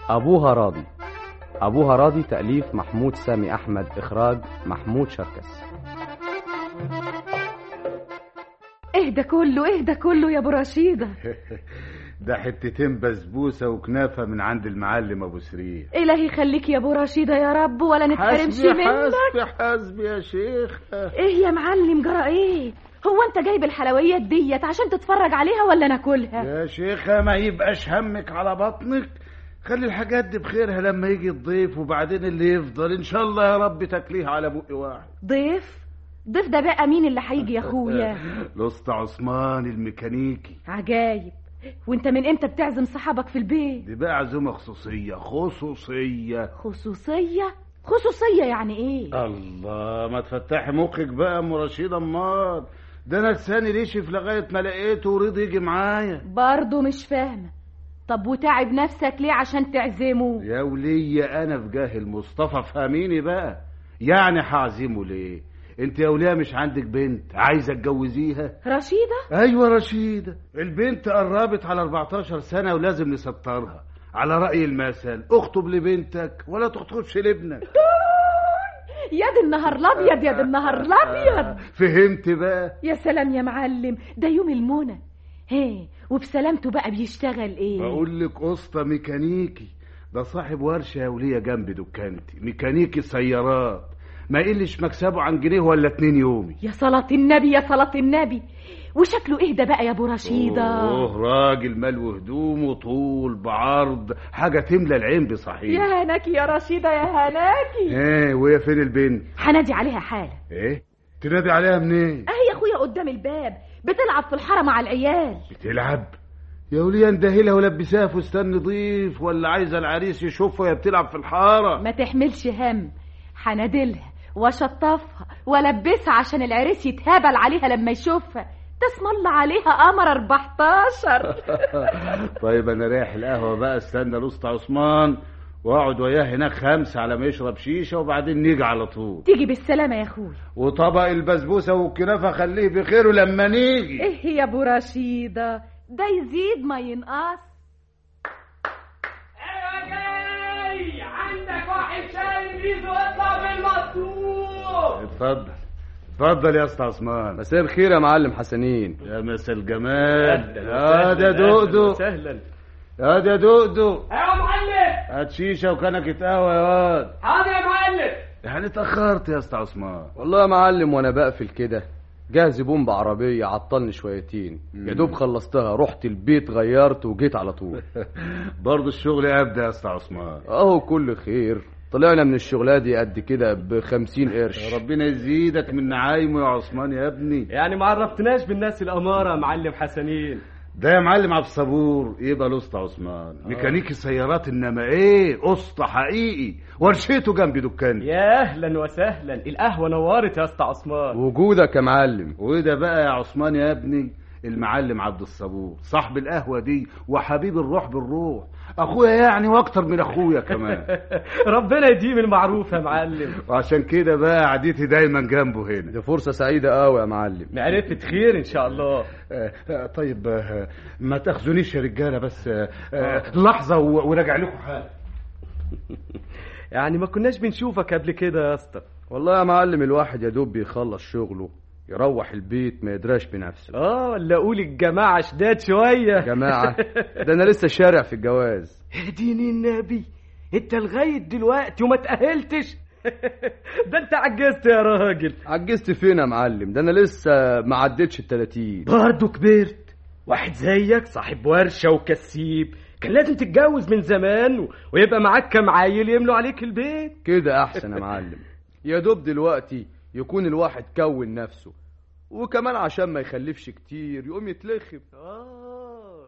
أبوها راضي أبوها راضي تأليف محمود سامي أحمد إخراج محمود شركس اهدى كله اهدى كله يا ابو رشيده ده حتتين بسبوسه وكنافه من عند المعلم ابو سرير الهي يخليك يا ابو رشيده يا رب ولا نتحرمش حسبي منك حسبي حسبي يا شيخ ايه يا معلم جرى ايه هو انت جايب الحلويات ديت عشان تتفرج عليها ولا ناكلها يا شيخة ما يبقاش همك على بطنك خلي الحاجات دي بخيرها لما يجي الضيف وبعدين اللي يفضل ان شاء الله يا رب تاكليها على بق واحد ضيف ضيف ده بقى مين اللي هيجي يا اخويا الاسطى عثمان الميكانيكي عجايب وانت من امتى بتعزم صحابك في البيت دي بقى عزومه خصوصيه خصوصيه خصوصيه خصوصيه يعني ايه الله ما تفتحي مخك بقى ام رشيد امال ده انا لساني نشف لغايه ما لقيته ورضي يجي معايا برضه مش فاهمه طب وتعب نفسك ليه عشان تعزمه يا ولية انا في جاه المصطفى فهميني بقى يعني هعزمه ليه انت يا وليه مش عندك بنت عايزه تجوزيها رشيده ايوه رشيده البنت قربت على 14 سنه ولازم نسترها على راي المثل اخطب لبنتك ولا تخطبش لابنك يا دي النهار الابيض يا دي النهار الابيض فهمت بقى يا سلام يا معلم ده يوم المنى هي وبسلامته بقى بيشتغل ايه بقول لك اسطى ميكانيكي ده صاحب ورشه يا وليه جنب دكانتي ميكانيكي سيارات ما يقلش مكسبه عن جنيه ولا اتنين يومي يا صلاة النبي يا صلاة النبي وشكله ايه ده بقى يا ابو رشيدة اوه راجل ملو هدومه طول بعرض حاجة تملى العين بصحيح يا هناكي يا رشيدة يا هناكي ايه وهي فين البنت هنادي عليها حالا ايه تنادي عليها منين اهي يا اخويا قدام الباب بتلعب في الحاره مع العيال بتلعب يا وليه اندهلها ولبسها فستان نظيف ولا عايزه العريس يشوفها وهي بتلعب في الحاره ما تحملش هم هنادلها واشطفها والبسها عشان العريس يتهابل عليها لما يشوفها تسم الله عليها قمر 14 طيب انا رايح القهوه بقى استنى الاسطى عثمان واقعد وياه هناك خمسة على ما يشرب شيشة وبعدين نيجي على طول تيجي بالسلامة يا اخوي وطبق البسبوسة والكنافة خليه بخير لما نيجي ايه يا ابو رشيدة ده يزيد ما ينقص ايوه جاي عندك واحد شاي بيزو اطلع من المطلوب اتفضل اتفضل يا اسطى عثمان مساء الخير يا معلم حسنين يا مسا الجمال يا ده دقدق سهلا يا ده دقدق ايوه يا معلم هات شيشة وكنكة قهوة يا واد حاضر يا معلم يعني اتأخرت يا اسطى عثمان والله يا معلم وانا بقفل كده جه زبون بعربية عطلني شويتين يا دوب خلصتها رحت البيت غيرت وجيت على طول برضه الشغل ابدا يا اسطى عثمان اهو كل خير طلعنا من الشغلة دي قد كده بخمسين قرش ربنا يزيدك من نعايمه يا عثمان يا ابني يعني ما عرفتناش بالناس الأمارة يا معلم حسنين ده يا معلم عبد الصبور يبقى الاسطى عثمان ميكانيكي سيارات انما ايه اسطى حقيقي ورشته جنب دكاني يا أهلا وسهلا القهوة نورت يا اسطى عثمان وجودك يا معلم وده بقى يا عثمان يا ابني المعلم عبد الصبور صاحب القهوه دي وحبيب الروح بالروح اخويا يعني واكتر من اخويا كمان ربنا يديم المعروف يا معلم وعشان كده بقى قعدتي دايما جنبه هنا دي فرصة سعيدة قوي يا معلم معرفة خير إن شاء الله آه، آه، طيب آه، ما تاخذونيش يا رجاله بس آه، آه، لحظه و- وراجع لكم حالا يعني ما كناش بنشوفك قبل كده يا اسطى والله يا معلم الواحد يا دوب بيخلص شغله يروح البيت ما يدراش بنفسه اه ولا قول الجماعة شداد شوية جماعة ده انا لسه شارع في الجواز ديني النبي انت لغاية دلوقتي وما تأهلتش ده انت عجزت يا راجل عجزت فين يا معلم ده انا لسه ما عدتش التلاتين برضه كبرت واحد زيك صاحب ورشة وكسيب كان لازم تتجوز من زمان و... ويبقى معاك كام عيل يملوا عليك البيت كده احسن يا معلم يا دوب دلوقتي يكون الواحد كون نفسه وكمان عشان ما يخلفش كتير يقوم يتلخم آه.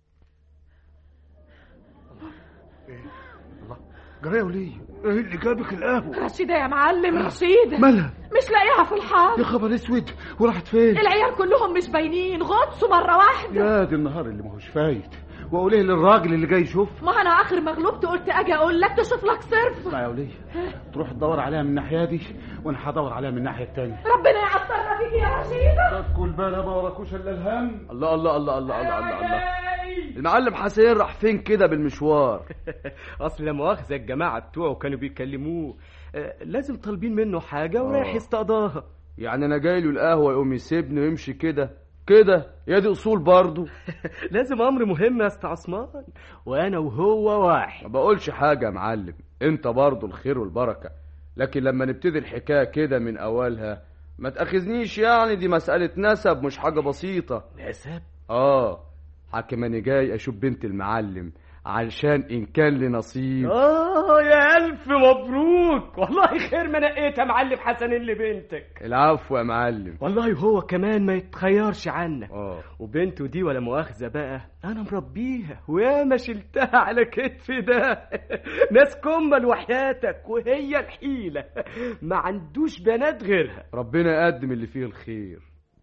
جرى يا وليه ايه اللي جابك القهوه رشيدة يا معلم رشيدة مالها مش لاقيها في يا الحاره خبر اسود وراحت فين العيال كلهم مش باينين غطسوا مرة واحدة يا دي النهار اللي ماهوش فايت واقول ايه للراجل اللي جاي يشوف ما انا اخر ما غلبت قلت اجي اقول لك تشوف لك صرف اسمع يا وليه تروح تدور عليها من الناحيه دي وانا هدور عليها من الناحيه التانية ربنا يعطرنا فيك يا رشيدة كل بلا ما وراكوش الا الهم الله الله الله الله الله الله, الله. جاي المعلم حسين راح فين كده بالمشوار اصل لا مؤاخذه الجماعه بتوعه كانوا بيكلموه آه، لازم طالبين منه حاجه ورايح آه. يستقضاها يعني انا جاي له القهوه يقوم يسيبني ويمشي كده كده يا دي اصول برضه لازم امر مهم يا اسطى عثمان وانا وهو واحد ما بقولش حاجه يا معلم انت برضه الخير والبركه لكن لما نبتدي الحكايه كده من اولها ما تاخذنيش يعني دي مساله نسب مش حاجه بسيطه نسب اه حاكم انا جاي اشوف بنت المعلم علشان ان كان لي نصيب اه يا الف مبروك والله خير ما نقيت يا معلم حسن اللي بنتك العفو يا معلم والله هو كمان ما يتخيرش عنك اه وبنته دي ولا مؤاخذة بقى أنا مربيها وياما شلتها على كتفي ده ناس كمل وحياتك وهي الحيلة ما عندوش بنات غيرها ربنا يقدم اللي فيه الخير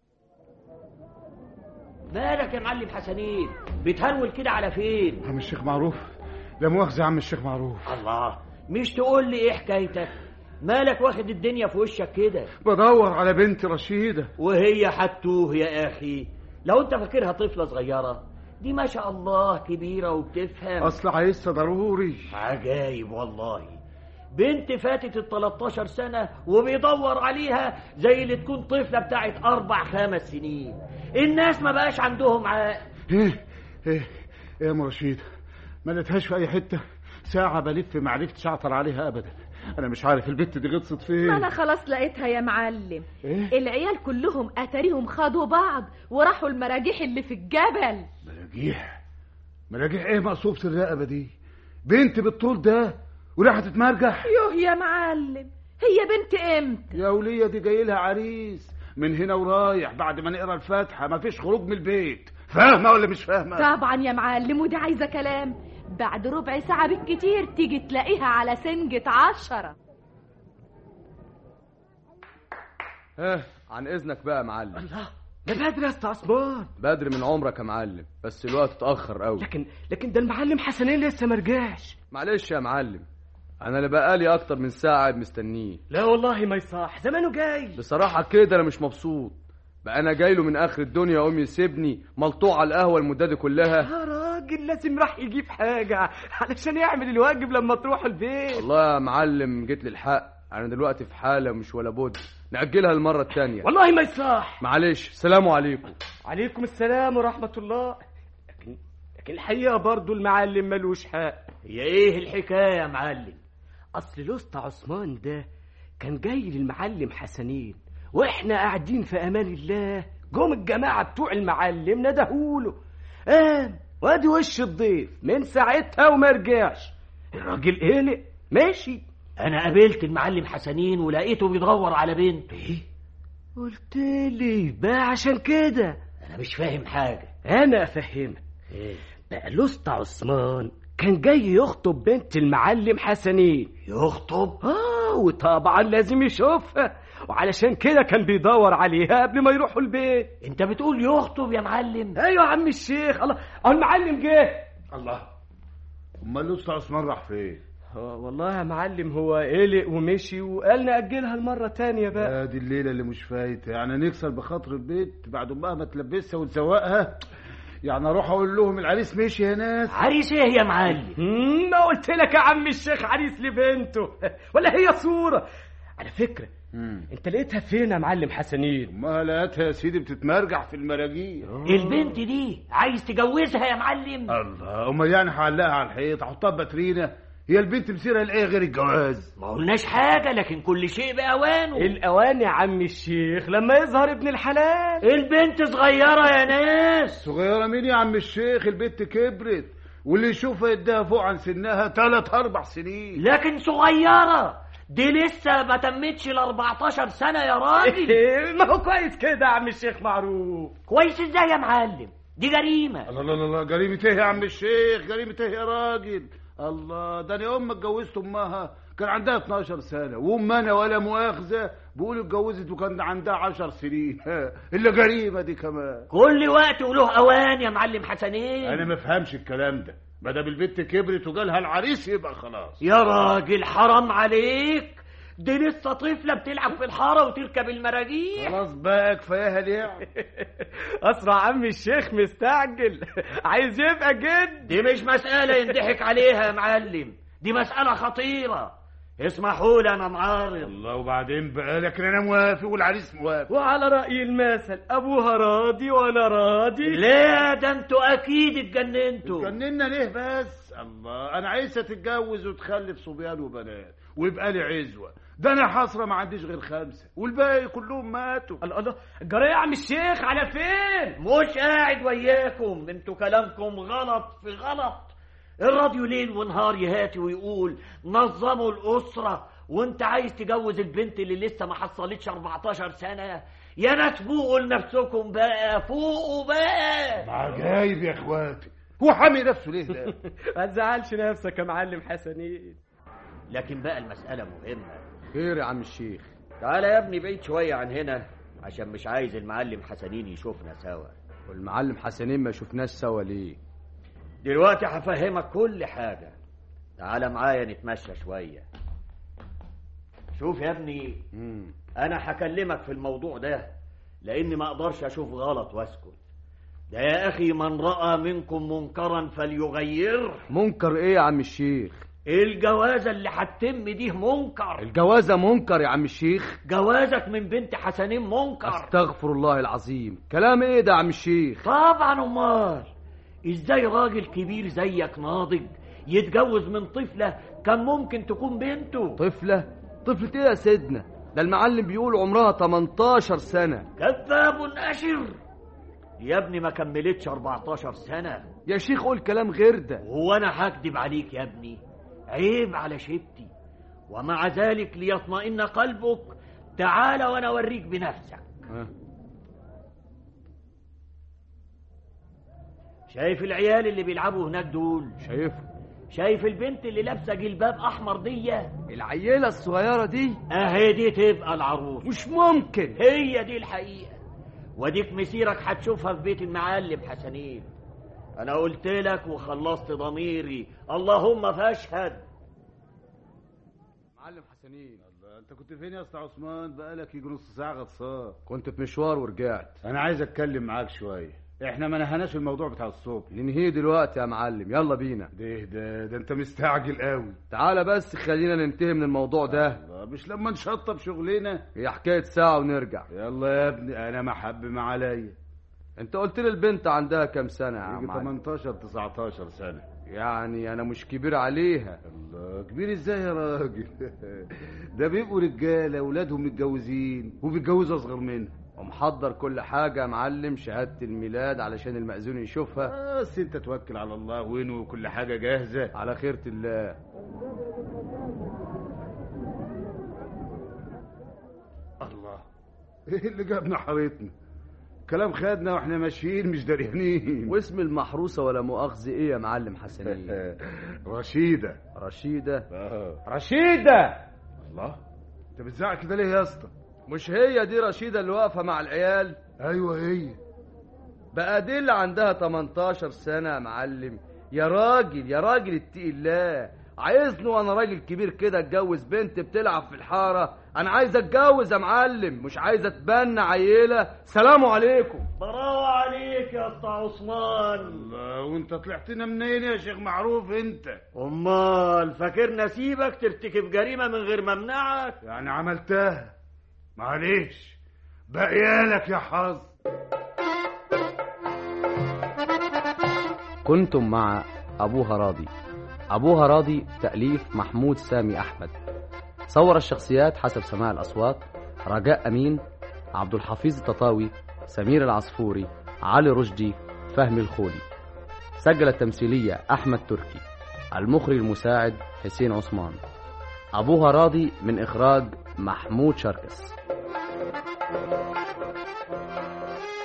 مالك يا معلم حسنين بتهرول كده على فين عم الشيخ معروف لا مؤاخذة يا عم الشيخ معروف الله مش تقول لي ايه حكايتك مالك واخد الدنيا في وشك كده بدور على بنت رشيدة وهي حتوه يا اخي لو انت فاكرها طفله صغيره دي ما شاء الله كبيره وبتفهم أصل عايزها ضروري عجايب والله بنت فاتت ال 13 سنة وبيدور عليها زي اللي تكون طفلة بتاعت أربع خمس سنين الناس ما بقاش عندهم عقل ايه ايه ايه يا ام رشيدة ما لقيتهاش في أي حتة ساعة بلف ما عرفتش أعثر عليها أبدا أنا مش عارف البت دي غطست فين ما انا خلاص لقيتها يا معلم إيه؟ العيال كلهم اتاريهم خدوا بعض وراحوا المراجيح اللي في الجبل مراجيح مراجيح ايه مقصوبة الرقبة دي بنت بالطول ده وراح تتمرجح يوه يا معلم هي بنت امتى يا ولية دي جاي لها عريس من هنا ورايح بعد ما نقرا الفاتحة مفيش خروج من البيت فاهمة ولا مش فاهمة طبعا يا معلم ودي عايزه كلام بعد ربع ساعه بالكتير تيجي تلاقيها على سنجة عشرة ها عن اذنك بقى يا معلم الله ده بدري يا اسطى عثمان بدري من عمرك يا معلم بس الوقت اتاخر قوي لكن لكن ده المعلم حسنين لسه ما رجعش معلش يا معلم انا اللي بقالي اكتر من ساعه قاعد مستنيه لا والله ما يصح زمانه جاي بصراحه كده انا مش مبسوط بقى انا جاي له من اخر الدنيا يقوم يسيبني ملطوع على القهوه المده دي كلها يا راجل لازم راح يجيب حاجة علشان يعمل الواجب لما تروح البيت والله يا معلم جيت لي الحق انا دلوقتي في حاله مش ولا بد ناجلها المره التانية والله ما يصح معلش سلام عليكم عليكم السلام ورحمة الله لكن لكن الحقيقة برضو المعلم ملوش حق هي ايه الحكاية يا معلم أصل الأسطى عثمان ده كان جاي للمعلم حسنين وإحنا قاعدين في أمان الله جم الجماعة بتوع المعلم ندهوله قام وادي وش الضيف من ساعتها وما رجعش الراجل قلق ماشي انا قابلت المعلم حسنين ولقيته بيدور على بنته ايه قلت لي بقى عشان كده انا مش فاهم حاجة انا افهمك ايه بقى الاسطى عثمان كان جاي يخطب بنت المعلم حسنين يخطب اه وطبعا لازم يشوفها وعلشان كده كان بيدور عليها قبل ما يروحوا البيت انت بتقول يخطب يا معلم ايوه يا عم الشيخ الله أهو المعلم جه الله امال الأسطى عثمان راح فين هو والله يا معلم هو قلق ومشي وقال نأجلها المرة تانية بقى ادي الليله اللي مش فايته يعني نكسر بخاطر البيت بعد ما ما تلبسها وتزوقها يعني اروح اقول لهم العريس مشي يا ناس عريس ايه يا معلم مم، ما قلت لك يا عم الشيخ عريس لبنته ولا هي صورة على فكرة انت لقيتها فين يا معلم حسنين ما لقيتها يا سيدي بتتمرجح في المراجيح البنت دي عايز تجوزها يا معلم الله امال يعني هعلقها على الحيط احطها باترينا هي البنت مسيرها لايه غير الجواز ما قلناش حاجة لكن كل شيء بأوانه الأوان يا عم الشيخ لما يظهر ابن الحلال البنت صغيرة يا ناس صغيره مين يا عم الشيخ البنت كبرت واللي يشوفها يديها فوق عن سنها ثلاث اربع سنين لكن صغيرة دي لسه ما تمتش ال 14 سنة يا راجل ما هو كويس كده يا عم الشيخ معروف كويس ازاي يا معلم دي جريمة الله الله الله جريمة ايه يا عم الشيخ جريمة ايه يا راجل الله ده انا يوم ما اتجوزت امها كان عندها 12 سنة وام انا ولا مؤاخذة بيقولوا اتجوزت وكان عندها 10 سنين الا جريمة دي كمان كل وقت وله أوان يا معلم حسنين انا ما افهمش الكلام ده ما دام البنت كبرت وجالها العريس يبقى خلاص يا راجل حرام عليك دي لسه طفلة بتلعب في الحارة وتركب المراجيح خلاص بقى كفاياها لعب اسرع عم الشيخ مستعجل عايز يبقى جد دي مش مسألة ينضحك عليها يا معلم دي مسألة خطيرة اسمحوا لي أنا معارض الله وبعدين بقى لكن انا موافق والعريس موافق وعلى رأي المثل أبوها راضي وأنا راضي ليه ده انتوا أكيد اتجننتوا جننا ليه بس الله انا عايزه تتجوز وتخلف صبيان وبنات ويبقى لي عزوه ده انا حسره ما عنديش غير خمسه والباقي كلهم ماتوا الله الله جرى يا عم الشيخ على فين مش قاعد وياكم انتوا كلامكم غلط في غلط الراديو ليل ونهار يهاتي ويقول نظموا الأسرة وانت عايز تجوز البنت اللي لسه ما حصلتش 14 سنة يا ناس فوقوا لنفسكم بقى فوقوا بقى عجايب يا اخواتي هو حامي نفسه ليه ده ما تزعلش نفسك يا معلم حسنين لكن بقى المسألة مهمة خير يا عم الشيخ تعالى يا ابني بعيد شوية عن هنا عشان مش عايز المعلم حسنين يشوفنا سوا والمعلم حسنين ما شفناش سوا ليه دلوقتي هفهمك كل حاجة تعالى معايا نتمشى شوية شوف يا ابني مم. انا هكلمك في الموضوع ده لاني ما اقدرش اشوف غلط واسكت ده يا اخي من راى منكم منكرا فليغيره منكر ايه يا عم الشيخ الجوازه اللي هتتم دي منكر الجوازة منكر يا عم الشيخ جوازك من بنت حسنين منكر استغفر الله العظيم كلام ايه ده يا عم الشيخ طبعا امال ازاي راجل كبير زيك ناضج يتجوز من طفله كان ممكن تكون بنته طفلة طفلة ايه يا سيدنا ده المعلم بيقول عمرها 18 سنة كذاب اشر يا ابني ما كملتش 14 سنه يا شيخ قول كلام غير ده هو انا هكدب عليك يا ابني عيب على شبتي ومع ذلك ليطمئن قلبك تعال وانا اوريك بنفسك ها؟ شايف العيال اللي بيلعبوا هناك دول شايفه شايف البنت اللي لابسه جلباب احمر دي العيلة الصغيرة دي اهي دي تبقى العروس مش ممكن هي دي الحقيقه وديك مسيرك هتشوفها في بيت المعلم حسنين انا قلت لك وخلصت ضميري اللهم فاشهد معلم حسنين الله انت كنت فين يا اسطى عثمان بقالك يجي نص ساعه غطسان كنت في مشوار ورجعت انا عايز اتكلم معاك شويه احنا ما نهناش الموضوع بتاع الصبح ننهيه دلوقتي يا معلم يلا بينا ده ده ده انت مستعجل قوي تعالى بس خلينا ننتهي من الموضوع ده الله مش لما نشطب شغلنا هي حكاية ساعة ونرجع يلا يا ابني انا محب ما عليا انت قلت لي البنت عندها كام سنة يا يجي معلم 18 19 سنه يعني انا مش كبير عليها الله كبير ازاي يا راجل ده بيبقوا رجاله اولادهم متجوزين وبيتجوزوا اصغر منها ومحضر كل حاجة يا معلم شهادة الميلاد علشان المأذون يشوفها بس انت توكل على الله وينه وكل حاجه جاهزه على خيرة الله الله ايه اللي جابنا حارتنا كلام خدنا واحنا ماشيين مش دريانين واسم المحروسة ولا مؤاخذة ايه يا معلم حسنين رشيده رشيدة آه. رشيدة الله انت بتزعق كده ليه يا اسطى مش هي دي رشيدة اللي واقفة مع العيال ايوه هي بقى دي اللي عندها 18 سنة يا معلم يا راجل يا راجل اتقي الله عايزني وانا راجل كبير كده اتجوز بنت بتلعب في الحارة انا عايز اتجوز يا معلم مش عايز اتبنى عيلة سلام عليكم براوة عليك يا اسطى عثمان الله وانت طلعتنا منين يا شيخ معروف انت امال فاكرنا سيبك ترتكب جريمه من غير ما امنعك يعني عملتها معلش بقيالك يا حظ كنتم مع أبوها راضي أبوها راضي تأليف محمود سامي أحمد صور الشخصيات حسب سماع الأصوات رجاء أمين عبد الحفيظ التطاوي سمير العصفوري علي رشدي فهمي الخولي سجل التمثيلية أحمد تركي المخرج المساعد حسين عثمان أبوها راضي من إخراج محمود شركس